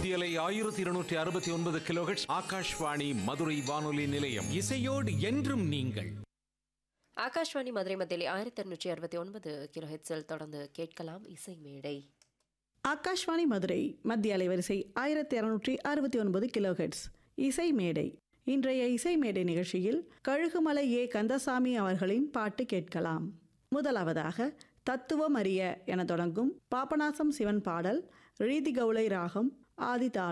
மத்தியலை ஆயிரத்தி இருநூற்றி அறுபத்தி ஒன்பது கிலோஹெட்ஸ் ஆகாஷ்வாணி மதுரை வானொலி நிலையம் இசையோடு என்றும் நீங்கள் ஆகாஷ்வாணி மதுரை மத்தியிலே ஆயிரத்தி அறுநூற்றி அறுபத்தி ஒன்பது கிலோ ஹெட்ஸில் தொடர்ந்து கேட்கலாம் இசை மேடை ஆகாஷ்வாணி மதுரை மத்திய அலைவரிசை ஆயிரத்தி இரநூற்றி அறுபத்தி ஒன்பது கிலோஹெட்ஸ் இசை மேடை இன்றைய இசை மேடை நிகழ்ச்சியில் கழுகுமலை ஏ கந்தசாமி அவர்களின் பாட்டு கேட்கலாம் முதலாவதாக தத்துவம் அறிய என தொடங்கும் பாபநாசம் சிவன் பாடல் ரீதி கவுளை ராகம் ஆதிதாளம்